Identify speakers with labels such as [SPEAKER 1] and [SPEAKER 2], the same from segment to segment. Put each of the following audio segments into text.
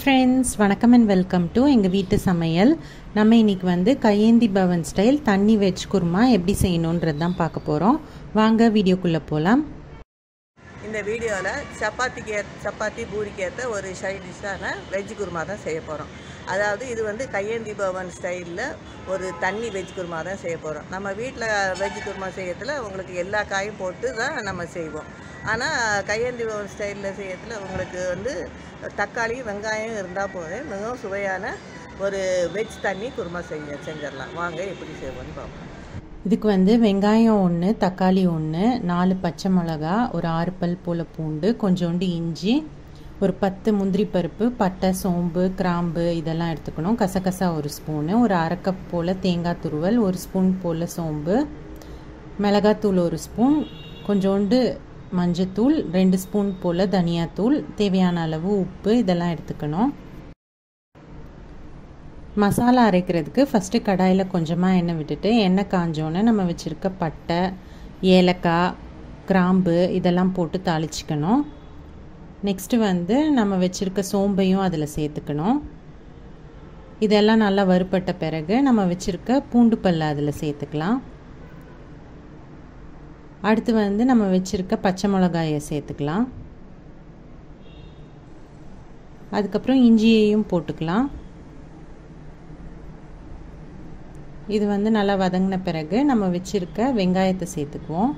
[SPEAKER 1] friends வணக்கம் and welcome to எங்கள் வீட்டு சமையல் நம்ம இன்னைக்கு வந்து கையேந்தி பவன் ஸ்டைல் தண்ணி வெஜ் குருமா எப்படி செய்யணுன்றது தான் பார்க்க போகிறோம் வாங்க வீடியோக்குள்ளே போகலாம்
[SPEAKER 2] இந்த வீடியோவில் சப்பாத்திக்கு ஏ சப்பாத்தி பூரிக்கு ஏற்ற ஒரு சைட் டிஷ்ஷான வெஜ் குருமா தான் செய்ய போகிறோம் அதாவது இது வந்து கையேந்தி பவன் ஸ்டைலில் ஒரு தண்ணி வெஜ் குருமா தான் செய்ய போகிறோம் நம்ம வீட்டில் வெஜ் குருமா செய்யறதுல உங்களுக்கு எல்லா காயும் போட்டு தான் நம்ம செய்வோம் ஆனால் கையேந்தி பவன் ஸ்டைலில் செய்யறதுல உங்களுக்கு வந்து தக்காளி வெங்காயம் இருந்தால் போதும் மிகவும் சுவையான ஒரு வெஜ் தண்ணி குருமா செஞ்ச செஞ்சிடலாம் வாங்க எப்படி செய்வோம்னு பார்ப்போம்
[SPEAKER 1] இதுக்கு வந்து வெங்காயம் ஒன்று தக்காளி ஒன்று நாலு பச்சை மிளகா ஒரு ஆறு பல் போல் பூண்டு கொஞ்சோண்டு இஞ்சி ஒரு பத்து முந்திரி பருப்பு பட்டை சோம்பு கிராம்பு இதெல்லாம் எடுத்துக்கணும் கசகசா ஒரு ஸ்பூனு ஒரு அரை கப் போல் தேங்காய் துருவல் ஒரு ஸ்பூன் போல் சோம்பு மிளகாத்தூள் ஒரு ஸ்பூன் கொஞ்சோண்டு மஞ்சத்தூள் ரெண்டு ஸ்பூன் போல் தனியாத்தூள் தேவையான அளவு உப்பு இதெல்லாம் எடுத்துக்கணும் மசாலா அரைக்கிறதுக்கு ஃபஸ்ட்டு கடாயில் கொஞ்சமாக எண்ணெய் விட்டுட்டு எண்ணெய் காஞ்சோன்னே நம்ம வச்சுருக்க பட்டை ஏலக்காய் கிராம்பு இதெல்லாம் போட்டு தாளிச்சிக்கணும் நெக்ஸ்ட்டு வந்து நம்ம வச்சுருக்க சோம்பையும் அதில் சேர்த்துக்கணும் இதெல்லாம் நல்லா வறுப்பட்ட பிறகு நம்ம வச்சுருக்க பூண்டு பல்ல அதில் சேர்த்துக்கலாம் அடுத்து வந்து நம்ம வச்சுருக்க பச்சை மிளகாயை சேர்த்துக்கலாம் அதுக்கப்புறம் இஞ்சியையும் போட்டுக்கலாம் இது வந்து நல்லா வதங்கின பிறகு நம்ம வச்சுருக்க வெங்காயத்தை சேர்த்துக்குவோம்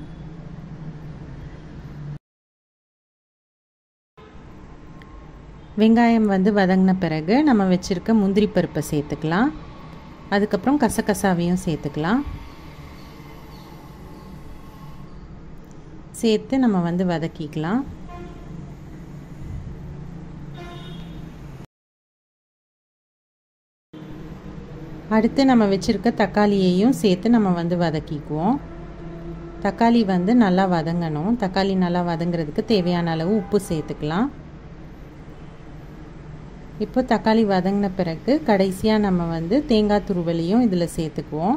[SPEAKER 1] வெங்காயம் வந்து வதங்கின பிறகு நம்ம வச்சுருக்க முந்திரி பருப்பை சேர்த்துக்கலாம் அதுக்கப்புறம் கசகசாவையும் சேர்த்துக்கலாம் சேர்த்து நம்ம வந்து வதக்கிக்கலாம் அடுத்து நம்ம வச்சுருக்க தக்காளியையும் சேர்த்து நம்ம வந்து வதக்கிக்குவோம் தக்காளி வந்து நல்லா வதங்கணும் தக்காளி நல்லா வதங்குறதுக்கு தேவையான அளவு உப்பு சேர்த்துக்கலாம் இப்போ தக்காளி வதங்கின பிறகு கடைசியாக நம்ம வந்து தேங்காய் துருவலையும் இதில் சேர்த்துக்குவோம்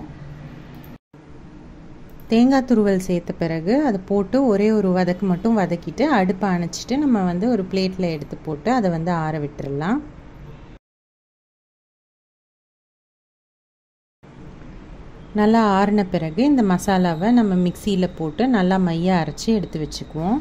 [SPEAKER 1] தேங்காய் துருவல் சேர்த்த பிறகு அதை போட்டு ஒரே ஒரு வதக்கு மட்டும் வதக்கிட்டு அடுப்பை அணைச்சிட்டு நம்ம வந்து ஒரு பிளேட்டில் எடுத்து போட்டு அதை வந்து ஆற விட்டுடலாம் நல்லா ஆறின பிறகு இந்த மசாலாவை நம்ம மிக்சியில் போட்டு நல்லா மைய அரைச்சி எடுத்து வச்சுக்குவோம்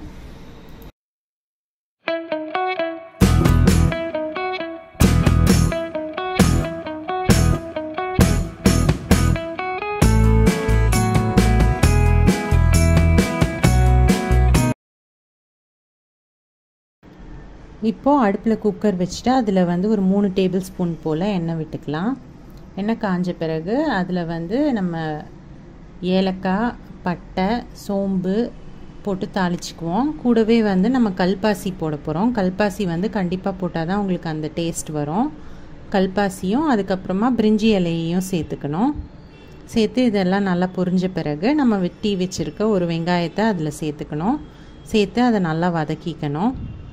[SPEAKER 1] இப்போது அடுப்பில் குக்கர் வச்சுட்டு அதில் வந்து ஒரு மூணு டேபிள் ஸ்பூன் போல் எண்ணெய் விட்டுக்கலாம் எண்ணெய் காஞ்ச பிறகு அதில் வந்து நம்ம ஏலக்காய் பட்டை சோம்பு போட்டு தாளிச்சுக்குவோம் கூடவே வந்து நம்ம கல்பாசி போட போகிறோம் கல்பாசி வந்து கண்டிப்பாக போட்டால் தான் உங்களுக்கு அந்த டேஸ்ட் வரும் கல்பாசியும் அதுக்கப்புறமா பிரிஞ்சி இலையையும் சேர்த்துக்கணும் சேர்த்து இதெல்லாம் நல்லா பொரிஞ்ச பிறகு நம்ம வெட்டி வச்சுருக்க ஒரு வெங்காயத்தை அதில் சேர்த்துக்கணும் சேர்த்து அதை நல்லா வதக்கிக்கணும்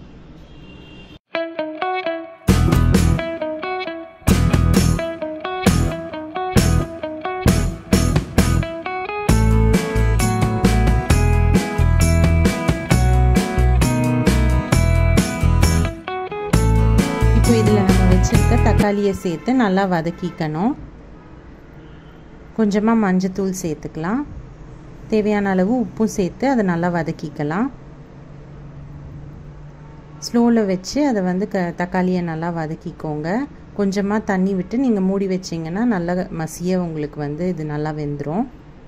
[SPEAKER 1] இப்போ இதில் நம்ம வச்சுருக்க தக்காளியை சேர்த்து நல்லா வதக்கிக்கணும் கொஞ்சமாக மஞ்சத்தூள் சேர்த்துக்கலாம் தேவையான அளவு உப்பும் சேர்த்து அதை நல்லா வதக்கிக்கலாம் ஸ்லோவில் வச்சு அதை வந்து க தக்காளியை நல்லா வதக்கிக்கோங்க கொஞ்சமாக தண்ணி விட்டு நீங்கள் மூடி வச்சிங்கன்னா நல்லா மசிய உங்களுக்கு வந்து இது நல்லா வெந்துடும்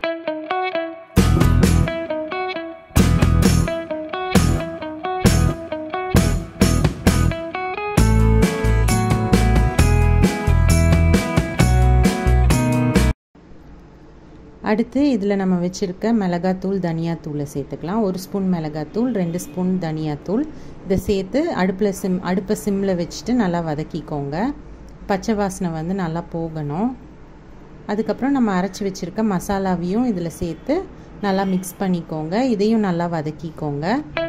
[SPEAKER 1] அடுத்து இதில் நம்ம வச்சுருக்க மிளகாத்தூள் தனியாத்தூளை சேர்த்துக்கலாம் ஒரு ஸ்பூன் மிளகாத்தூள் ரெண்டு ஸ்பூன் தனியாத்தூள் இதை சேர்த்து அடுப்பில் சிம் அடுப்பை சிம்மில் வச்சுட்டு நல்லா வதக்கிக்கோங்க பச்சை வாசனை வந்து நல்லா போகணும் அதுக்கப்புறம் நம்ம அரைச்சி வச்சுருக்க மசாலாவையும் இதில் சேர்த்து நல்லா மிக்ஸ் பண்ணிக்கோங்க இதையும் நல்லா வதக்கிக்கோங்க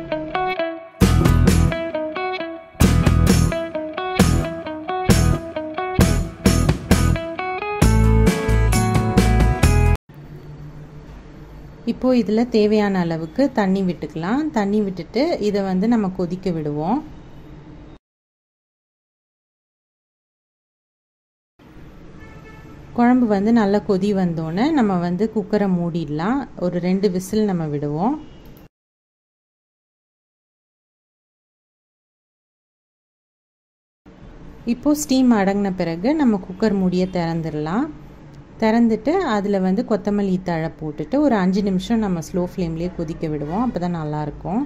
[SPEAKER 1] இப்போது இதில் தேவையான அளவுக்கு தண்ணி விட்டுக்கலாம் தண்ணி விட்டுட்டு இதை வந்து நம்ம கொதிக்க விடுவோம் குழம்பு வந்து நல்லா கொதி வந்தோடனே நம்ம வந்து குக்கரை மூடிடலாம் ஒரு ரெண்டு விசில் நம்ம விடுவோம் இப்போது ஸ்டீம் அடங்கின பிறகு நம்ம குக்கர் மூடியை திறந்துடலாம் திறந்துட்டு அதில் வந்து கொத்தமல்லி தழை போட்டுட்டு ஒரு அஞ்சு நிமிஷம் நம்ம ஸ்லோ ஃப்ளேம்லேயே கொதிக்க விடுவோம் அப்போ தான் நல்லாயிருக்கும்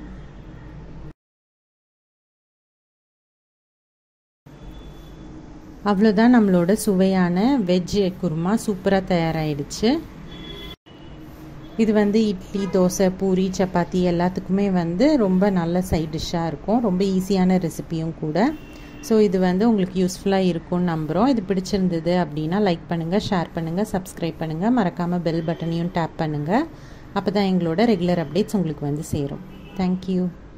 [SPEAKER 1] அவ்வளோதான் நம்மளோட சுவையான வெஜ் குருமா சூப்பராக தயாராகிடுச்சு இது வந்து இட்லி தோசை பூரி சப்பாத்தி எல்லாத்துக்குமே வந்து ரொம்ப நல்ல சைட் டிஷ்ஷாக இருக்கும் ரொம்ப ஈஸியான ரெசிப்பியும் கூட ஸோ இது வந்து உங்களுக்கு யூஸ்ஃபுல்லாக இருக்கும்னு நம்புகிறோம் இது பிடிச்சிருந்தது அப்படின்னா லைக் பண்ணுங்கள் ஷேர் பண்ணுங்கள் சப்ஸ்கிரைப் பண்ணுங்கள் மறக்காமல் பெல் பட்டனையும் டேப் பண்ணுங்கள் அப்போ தான் எங்களோட ரெகுலர் அப்டேட்ஸ் உங்களுக்கு வந்து சேரும் தேங்க்யூ